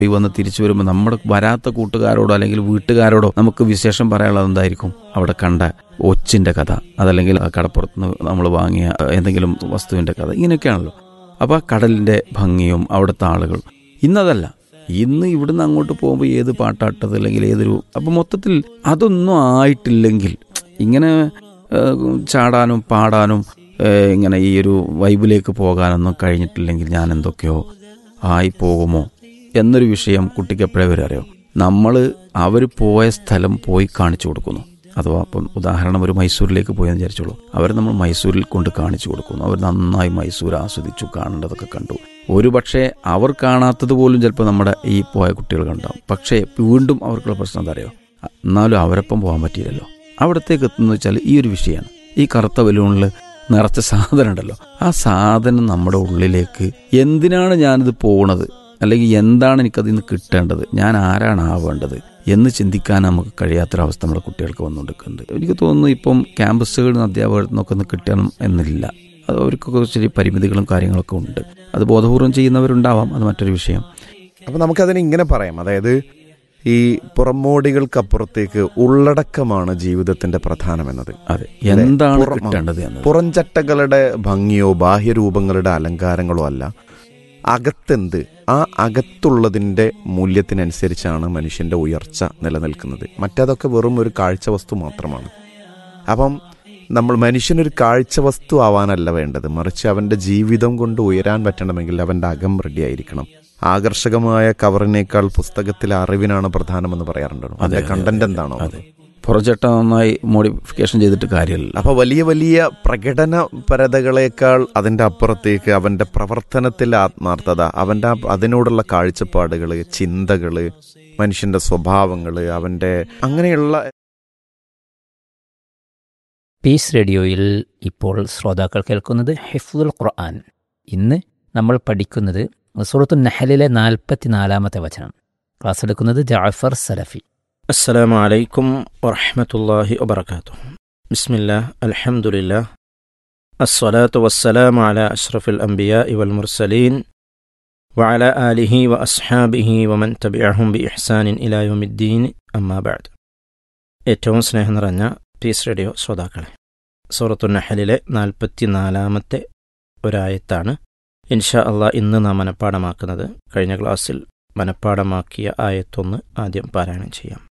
ഈ വന്ന് തിരിച്ചു വരുമ്പോൾ നമ്മുടെ വരാത്ത കൂട്ടുകാരോടോ അല്ലെങ്കിൽ വീട്ടുകാരോടോ നമുക്ക് വിശേഷം പറയാനുള്ളത് എന്തായിരിക്കും അവിടെ കണ്ട ഒച്ചിന്റെ കഥ അതല്ലെങ്കിൽ ആ കടപ്പുറത്ത് നിന്ന് നമ്മൾ വാങ്ങിയ എന്തെങ്കിലും വസ്തുവിന്റെ കഥ ഇങ്ങനെയൊക്കെയാണല്ലോ അപ്പോൾ ആ കടലിന്റെ ഭംഗിയും അവിടുത്തെ ആളുകൾ ഇന്നതല്ല ഇന്ന് ഇവിടുന്ന് അങ്ങോട്ട് പോകുമ്പോൾ ഏത് പാട്ടാട്ടത് അല്ലെങ്കിൽ ഏതൊരു അപ്പം മൊത്തത്തിൽ അതൊന്നും ആയിട്ടില്ലെങ്കിൽ ഇങ്ങനെ ഏഹ്, ചാടാനും പാടാനും ഏഹ്, ഇങ്ങനെ ഈ ഒരു വൈബിലേക്ക് പോകാനൊന്നും കഴിഞ്ഞിട്ടില്ലെങ്കിൽ ഞാൻ എന്തൊക്കെയോ ആയി പോകുമോ എന്നൊരു വിഷയം കുട്ടിക്ക് എപ്പോഴേ വരെ അറിയോ നമ്മൾ അവർ പോയ സ്ഥലം പോയി കാണിച്ചു കൊടുക്കുന്നു അഥവാ ഇപ്പം ഉദാഹരണം ഒരു മൈസൂരിലേക്ക് പോയെന്ന് വിചാരിച്ചോളൂ അവർ നമ്മൾ മൈസൂരിൽ കൊണ്ട് കാണിച്ചു കൊടുക്കുന്നു അവർ നന്നായി മൈസൂർ ആസ്വദിച്ചു കാണേണ്ടതൊക്കെ കണ്ടു ഒരു പക്ഷേ അവർ കാണാത്തത് പോലും ചിലപ്പോൾ നമ്മുടെ ഈ പോയ കുട്ടികൾ കണ്ടാവും പക്ഷേ വീണ്ടും അവർക്കുള്ള പ്രശ്നം എന്താ അറിയോ എന്നാലും അവരൊപ്പം പോകാൻ പറ്റിയില്ലല്ലോ അവിടത്തേക്ക് എത്തുന്നത് വെച്ചാൽ ഈ ഒരു വിഷയമാണ് ഈ കറുത്ത ബലൂണിൽ നിറച്ച സാധനം ഉണ്ടല്ലോ ആ സാധനം നമ്മുടെ ഉള്ളിലേക്ക് എന്തിനാണ് ഞാനിത് പോണത് അല്ലെങ്കിൽ എന്താണ് എനിക്കതിൽ നിന്ന് കിട്ടേണ്ടത് ഞാൻ ആരാണ് ആവേണ്ടത് എന്ന് ചിന്തിക്കാൻ നമുക്ക് കഴിയാത്തൊരവസ്ഥ നമ്മുടെ കുട്ടികൾക്ക് വന്നുകൊണ്ടിരിക്കുന്നുണ്ട് എനിക്ക് തോന്നുന്നു ഇപ്പം ക്യാമ്പസുകളിൽ നിന്ന് അധ്യാപകരിൽ നിന്നൊക്കെ ഒന്ന് കിട്ടണം എന്നില്ല അത് അവർക്കൊക്കെ ചെറിയ പരിമിതികളും കാര്യങ്ങളൊക്കെ ഉണ്ട് അത് ബോധപൂർവം ചെയ്യുന്നവരുണ്ടാവാം അത് മറ്റൊരു വിഷയം അപ്പൊ നമുക്കതിനെ ഇങ്ങനെ പറയാം അതായത് ഈ പുറമോടികൾക്കപ്പുറത്തേക്ക് ഉള്ളടക്കമാണ് ജീവിതത്തിന്റെ പ്രധാനമെന്നത് അതെ എന്താണ് പുറം- കിട്ടേണ്ടത് എന്നത് പുറംചട്ടകളുടെ ഭംഗിയോ ബാഹ്യരൂപങ്ങളുടെ അലങ്കാരങ്ങളോ അല്ല അകത്തെന്ത് ആ അകത്തുള്ളതിന്റെ മൂല്യത്തിനനുസരിച്ചാണ് മനുഷ്യന്റെ ഉയർച്ച നിലനിൽക്കുന്നത് മറ്റതൊക്കെ വെറും ഒരു കാഴ്ച വസ്തു മാത്രമാണ് അപ്പം നമ്മൾ മനുഷ്യനൊരു കാഴ്ച വസ്തു ആവാനല്ല വേണ്ടത് മറിച്ച് അവന്റെ ജീവിതം കൊണ്ട് ഉയരാൻ പറ്റണമെങ്കിൽ അവന്റെ അകം റെഡി ആയിരിക്കണം ആകർഷകമായ കവറിനേക്കാൾ പുസ്തകത്തിലെ അറിവിനാണ് പ്രധാനമെന്ന് പറയാറുണ്ടല്ലോ അതെ, അതിന്റെ അതെ, കണ്ടന്റ് അതെ. എന്താണോ അതെ പുറചട്ട നന്നായി മോഡിഫിക്കേഷൻ ചെയ്തിട്ട് കാര്യമില്ല അപ്പൊ വലിയ വലിയ പ്രകടന പരതകളേക്കാൾ അതിന്റെ അപ്പുറത്തേക്ക് അവന്റെ പ്രവർത്തനത്തിലെ ആത്മാർത്ഥത അവന്റെ ആ- അതിനോടുള്ള കാഴ്ചപ്പാടുകള് ചിന്തകള് മനുഷ്യന്റെ സ്വഭാവങ്ങള് അവന്റെ അങ്ങനെയുള്ള പീസ് റേഡിയോയിൽ ഇപ്പോൾ ശ്രോതാക്കൾ കേൾക്കുന്നത് ഹിഫ്ദുൽ ഖുർആൻ ഇന്ന് നമ്മൾ പഠിക്കുന്നത് സൂറത്തു നഹലിലെ നാൽപ്പത്തിനാലാമത്തെ വചനം ക്ലാസ് എടുക്കുന്നത് ജാഫർ സലഫി السلام عليكم ورحمة الله وبركاته بسم الله الحمد لله الصلاة والسلام على أشرف الأنبياء والمرسلين وعلى آله وأصحابه ومن تبعهم بإحسان إلى يوم الدين أما بعد ഏറ്റവും സ്നേഹം നിറഞ്ഞ പീസ് റേഡിയോ ശ്രോതാക്കളെ സൂറത്തു നഹലിലെ നാൽപ്പത്തി നാലാമത്തെ ഒരായത്താണ് ഇൻഷാ അള്ളാ ഇന്ന് നാം മനഃപ്പാടമാക്കുന്നത് കഴിഞ്ഞ ക്ലാസ്സിൽ മനഃപ്പാടമാക്കിയ ആയത്തൊന്ന് ആദ്യം പാരായണം ചെയ്യാം